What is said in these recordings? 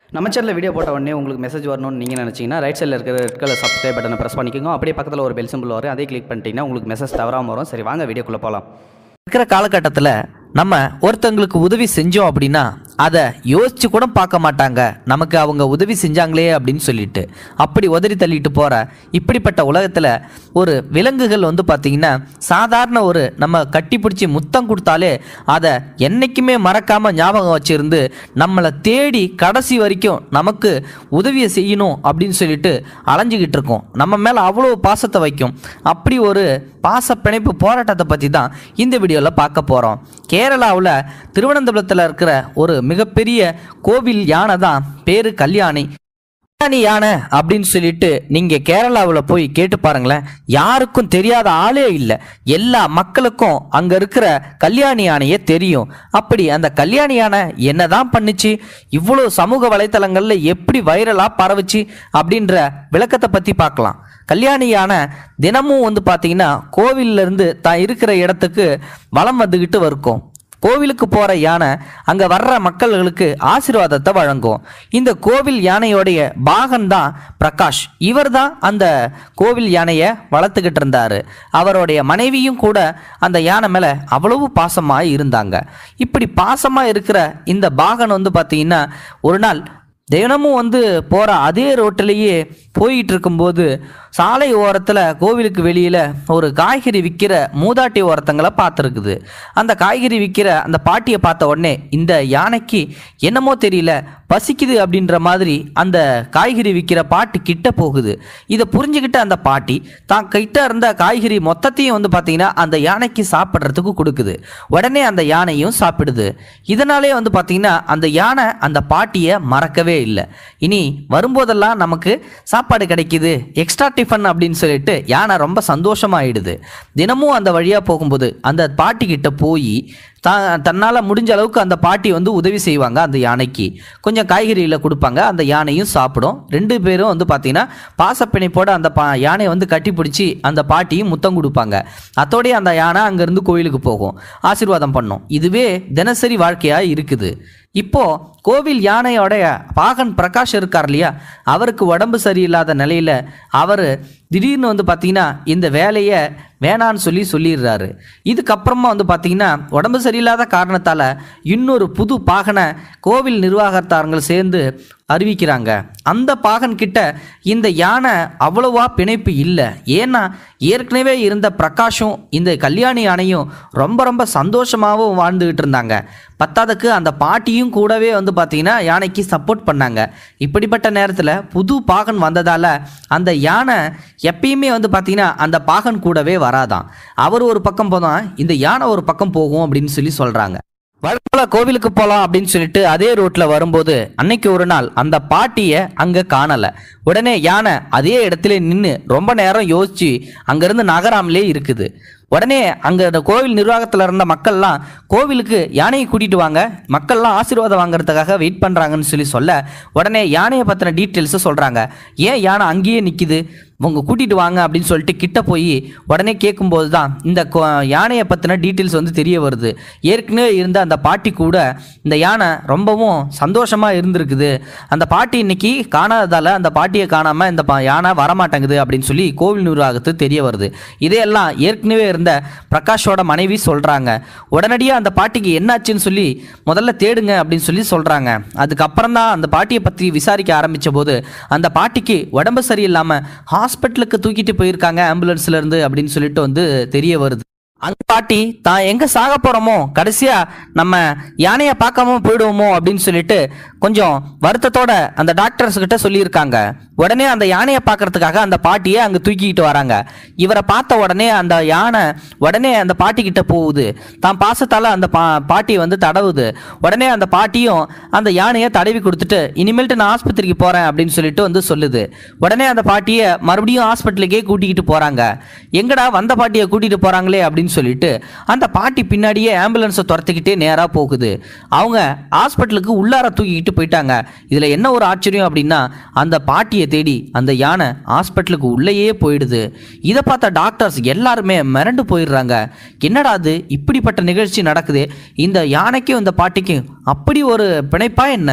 நம்ம சேனலில் வீடியோ போட்ட உடனே உங்களுக்கு மெசேஜ் வரணும்னு நீங்கள் நினச்சிங்கன்னா ரைட் சைடில் இருக்கிற ரெட் கலர் சப்ஸ்கிரைப் பட்டனை ப்ரெஸ் பண்ணிக்கோங்க அப்படியே பக்கத்தில் ஒரு பெல் சிம்பிள் வரும் அதே கிளிக் பண்ணிட்டீங்கன்னா உங்களுக்கு மெசேஜ் தவறாமல் வரும் சரி வாங்க வீடியோக்குள்ளே போகலாம் இருக்கிற காலகட்டத்தில் நம்ம ஒருத்தங்களுக்கு உதவி செஞ்சோம் அப்படின்னா அதை யோசிச்சு கூட பார்க்க மாட்டாங்க நமக்கு அவங்க உதவி செஞ்சாங்களே அப்படின்னு சொல்லிட்டு அப்படி உதறி தள்ளிட்டு போகிற இப்படிப்பட்ட உலகத்தில் ஒரு விலங்குகள் வந்து பார்த்திங்கன்னா சாதாரண ஒரு நம்ம கட்டி பிடிச்சி முத்தம் கொடுத்தாலே அதை என்றைக்குமே மறக்காமல் ஞாபகம் வச்சிருந்து நம்மளை தேடி கடைசி வரைக்கும் நமக்கு உதவியை செய்யணும் அப்படின்னு சொல்லிட்டு அலைஞ்சிக்கிட்டு இருக்கோம் நம்ம மேலே அவ்வளோ பாசத்தை வைக்கும் அப்படி ஒரு பாச பிணைப்பு போராட்டத்தை பற்றி தான் இந்த வீடியோவில் பார்க்க போகிறோம் கேரளாவில் திருவனந்தபுரத்தில் இருக்கிற ஒரு மிகப்பெரிய கோவில் யானை தான் பேரு கல்யாணி கல்யாணி யானை அப்படின்னு சொல்லிட்டு நீங்கள் கேரளாவில் போய் கேட்டு பாருங்களேன் யாருக்கும் தெரியாத ஆளே இல்லை எல்லா மக்களுக்கும் அங்கே இருக்கிற கல்யாணி யானையே தெரியும் அப்படி அந்த கல்யாணி யானை என்னதான் பண்ணுச்சு இவ்வளோ சமூக வலைத்தளங்களில் எப்படி வைரலாக பரவுச்சு அப்படின்ற விளக்கத்தை பற்றி பார்க்கலாம் கல்யாணி யானை தினமும் வந்து பார்த்தீங்கன்னா கோவில்ல இருந்து தான் இருக்கிற இடத்துக்கு வலம் வந்துக்கிட்டு இருக்கும் கோவிலுக்கு போகிற யானை அங்கே வர்ற மக்கள்களுக்கு ஆசீர்வாதத்தை வழங்கும் இந்த கோவில் யானையோடைய பாகன் தான் பிரகாஷ் இவர் தான் அந்த கோவில் யானையை வளர்த்துக்கிட்டு இருந்தார் அவருடைய மனைவியும் கூட அந்த யானை மேலே அவ்வளவு பாசமாக இருந்தாங்க இப்படி பாசமாக இருக்கிற இந்த பாகன் வந்து பார்த்தீங்கன்னா ஒரு நாள் தினமும் வந்து போகிற அதே ரோட்டிலேயே போயிட்டு இருக்கும்போது சாலை ஓரத்தில் கோவிலுக்கு வெளியில் ஒரு காய்கறி விற்கிற மூதாட்டி ஓரத்தங்களை பார்த்துருக்குது அந்த காய்கறி விற்கிற அந்த பாட்டியை பார்த்த உடனே இந்த யானைக்கு என்னமோ தெரியல பசிக்குது அப்படின்ற மாதிரி அந்த காய்கறி விற்கிற பாட்டி கிட்ட போகுது இதை புரிஞ்சுக்கிட்ட அந்த பாட்டி தான் கிட்ட இருந்த காய்கறி மொத்தத்தையும் வந்து பார்த்தீங்கன்னா அந்த யானைக்கு சாப்பிட்றதுக்கு கொடுக்குது உடனே அந்த யானையும் சாப்பிடுது இதனாலே வந்து பார்த்தீங்கன்னா அந்த யானை அந்த பாட்டியை மறக்கவே இல்லை இனி வரும்போதெல்லாம் நமக்கு சாப்பாடு கிடைக்குது எக்ஸ்ட்ரா டிஃபன் அப்படின்னு சொல்லிட்டு யானை ரொம்ப சந்தோஷமாயிடுது தினமும் அந்த வழியாக போகும்போது அந்த பாட்டி கிட்ட போய் தான் தன்னால் முடிஞ்ச அளவுக்கு அந்த பாட்டி வந்து உதவி செய்வாங்க அந்த யானைக்கு கொஞ்சம் காய்கறியில் கொடுப்பாங்க அந்த யானையும் சாப்பிடும் ரெண்டு பேரும் வந்து பார்த்தீங்கன்னா பாசப்பிணைப்போட அந்த பா யானையை வந்து கட்டி பிடிச்சி அந்த பாட்டியும் முத்தம் கொடுப்பாங்க அத்தோடய அந்த யானை அங்கேருந்து கோயிலுக்கு போகும் ஆசீர்வாதம் பண்ணும் இதுவே தினசரி வாழ்க்கையாக இருக்குது இப்போ கோவில் யானையோடைய பாகன் பிரகாஷ் இருக்கார் இல்லையா அவருக்கு உடம்பு சரியில்லாத நிலையில் அவர் திடீர்னு வந்து பார்த்தீங்கன்னா இந்த வேலையை வேணான்னு சொல்லி சொல்லிடுறாரு இதுக்கப்புறமா வந்து பார்த்தீங்கன்னா உடம்பு சரியில்லாத காரணத்தால் இன்னொரு புது பாகனை கோவில் நிர்வாகத்தாரங்கள் சேர்ந்து அறிவிக்கிறாங்க அந்த பாகன் கிட்ட இந்த யானை அவ்வளவா பிணைப்பு இல்லை ஏன்னா ஏற்கனவே இருந்த பிரகாஷும் இந்த கல்யாணி யானையும் ரொம்ப ரொம்ப சந்தோஷமாகவும் வாழ்ந்துகிட்டு இருந்தாங்க பத்தாததுக்கு அந்த பாட்டியும் கூடவே வந்து பார்த்தீங்கன்னா யானைக்கு சப்போர்ட் பண்ணாங்க இப்படிப்பட்ட நேரத்தில் புது பாகன் வந்ததால் அந்த யானை எப்பயுமே வந்து பார்த்தீங்கன்னா அந்த பாகன் கூடவே வராதான் அவர் ஒரு பக்கம் போதான் இந்த யானை ஒரு பக்கம் போகும் அப்படின்னு சொல்லி சொல்கிறாங்க வழக்கோல கோவிலுக்கு போகலாம் அப்படின்னு சொல்லிட்டு அதே ரோட்டில் வரும்போது அன்னைக்கு ஒரு நாள் அந்த பாட்டியை அங்கே காணலை உடனே யானை அதே இடத்துல நின்று ரொம்ப நேரம் யோசிச்சு அங்கேருந்து நகராமலே இருக்குது உடனே அங்கே அந்த கோவில் நிர்வாகத்தில் இருந்த மக்கள்லாம் கோவிலுக்கு யானையை கூட்டிகிட்டு வாங்க மக்கள்லாம் ஆசீர்வாதம் வாங்குறதுக்காக வெயிட் பண்ணுறாங்கன்னு சொல்லி சொல்ல உடனே யானையை பற்றின டீட்டெயில்ஸை சொல்கிறாங்க ஏன் யானை அங்கேயே நிற்கிது உங்க கூட்டிகிட்டு வாங்க அப்படின்னு சொல்லிட்டு கிட்ட போய் உடனே கேட்கும்போது தான் இந்த கொ- யானையை பற்றின டீட்டெயில்ஸ் வந்து தெரிய வருது ஏற்கனவே இருந்த அந்த பாட்டி கூட இந்த யானை ரொம்பவும் சந்தோஷமாக இருந்திருக்குது அந்த பாட்டி இன்னைக்கு காணாததால் அந்த பாட்டியை காணாமல் இந்த பா- யானை வரமாட்டேங்குது அப்படின்னு சொல்லி கோவில் நிர்வாகத்துக்கு தெரிய வருது இதையெல்லாம் ஏற்கனவே இருந்த பிரகாஷோட மனைவி சொல்கிறாங்க உடனடியாக அந்த பாட்டிக்கு என்னாச்சுன்னு சொல்லி முதல்ல தேடுங்க அப்படின்னு சொல்லி சொல்கிறாங்க அதுக்கப்புறம் தான் அந்த பாட்டியை பற்றி விசாரிக்க ஆரம்பித்த போது அந்த பாட்டிக்கு உடம்பு சரியில்லாமல் ஹாஸ்பிட்டலுக்கு தூக்கிட்டு போயிருக்காங்க ஆம்புலன்ஸ்ல இருந்து அப்படின்னு சொல்லிட்டு வந்து தெரிய வருது அந்த பாட்டி தான் எங்க சாக போறோமோ கடைசியா நம்ம யானையை பார்க்காம போயிடுவோமோ அப்படின்னு சொல்லிட்டு கொஞ்சம் வருத்தத்தோட அந்த டாக்டர்ஸ் கிட்ட சொல்லியிருக்காங்க உடனே அந்த யானையை பார்க்கறதுக்காக அந்த பாட்டியை அங்கே தூக்கிக்கிட்டு வராங்க இவரை பார்த்த உடனே அந்த யானை உடனே அந்த பாட்டி கிட்ட போகுது தான் பாசத்தால் அந்த பா பாட்டியை வந்து தடவுது உடனே அந்த பாட்டியும் அந்த யானையை தடவி கொடுத்துட்டு இனிமேல்ட்டு நான் ஆஸ்பத்திரிக்கு போகிறேன் அப்படின்னு சொல்லிட்டு வந்து சொல்லுது உடனே அந்த பாட்டியை மறுபடியும் ஹாஸ்பிட்டலுக்கே கூட்டிக்கிட்டு போகிறாங்க எங்கடா வந்த பாட்டியை கூட்டிகிட்டு போகிறாங்களே அப்படின்னு சொல்லிட்டு அந்த பாட்டி பின்னாடியே ஆம்புலன்ஸை துரத்திக்கிட்டே நேராக போகுது அவங்க ஹாஸ்பிட்டலுக்கு உள்ளார தூக்கிக்கிட்டு போயிட்டாங்க இதில் என்ன ஒரு ஆச்சரியம் அப்படின்னா அந்த பாட்டியை தேடி அந்த யானை ஹாஸ்பிட்டலுக்கு உள்ளேயே போயிடுது இதை பார்த்த டாக்டர்ஸ் எல்லாருமே மிரண்டு போயிடுறாங்க என்னடா அது இப்படிப்பட்ட நிகழ்ச்சி நடக்குது இந்த யானைக்கும் இந்த பாட்டிக்கும் அப்படி ஒரு பிணைப்பா என்ன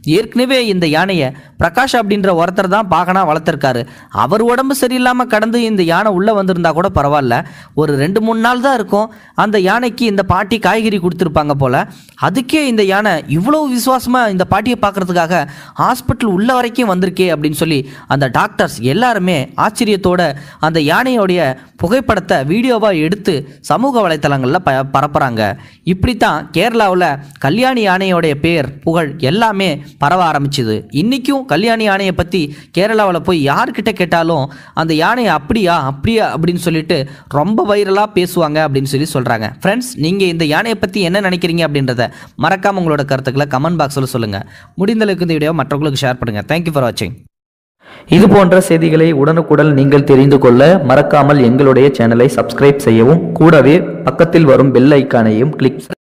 ஏற்கனவே இந்த யானையை பிரகாஷ் அப்படின்ற ஒருத்தர் தான் பாகனா வளர்த்துருக்காரு அவர் உடம்பு சரியில்லாமல் கடந்து இந்த யானை உள்ளே வந்திருந்தா கூட பரவாயில்ல ஒரு ரெண்டு மூணு நாள் தான் இருக்கும் அந்த யானைக்கு இந்த பாட்டி காய்கறி கொடுத்துருப்பாங்க போல அதுக்கே இந்த யானை இவ்வளோ விசுவாசமாக இந்த பாட்டியை பார்க்கறதுக்காக ஹாஸ்பிட்டல் உள்ள வரைக்கும் வந்திருக்கே அப்படின்னு சொல்லி அந்த டாக்டர்ஸ் எல்லாருமே ஆச்சரியத்தோட அந்த யானையோடைய புகைப்படத்தை வீடியோவாக எடுத்து சமூக வலைத்தளங்களில் ப பரப்புகிறாங்க இப்படித்தான் கேரளாவில் கல்யாணி யானையோடைய பேர் புகழ் எல்லாமே பரவ ஆரம்பிச்சுது இன்றைக்கும் கல்யாணி யானையை பற்றி கேரளாவில் போய் யார்கிட்ட கேட்டாலும் அந்த யானையை அப்படியா அப்படியா அப்படின்னு சொல்லிட்டு ரொம்ப வைரலாக பேசுவாங்க அப்படின்னு சொல்லி சொல்கிறாங்க ஃப்ரெண்ட்ஸ் நீங்கள் இந்த யானையை பற்றி என்ன நினைக்கிறீங்க அப்படின்றத மறக்காமல் உங்களோட கருத்துக்களை கமெண்ட் பாக்ஸில் சொல்லுங்கள் முடிந்த அளவுக்கு இந்த வீடியோ மற்றவங்களுக்கு ஷேர் பண்ணுங்கள் தேங்க்யூ ஃபார் வாட்சிங் இது போன்ற செய்திகளை உடனுக்குடன் நீங்கள் தெரிந்து கொள்ள மறக்காமல் எங்களுடைய சேனலை சப்ஸ்கிரைப் செய்யவும் கூடவே பக்கத்தில் வரும் பெல் ஐக்கானையும் கிளிக்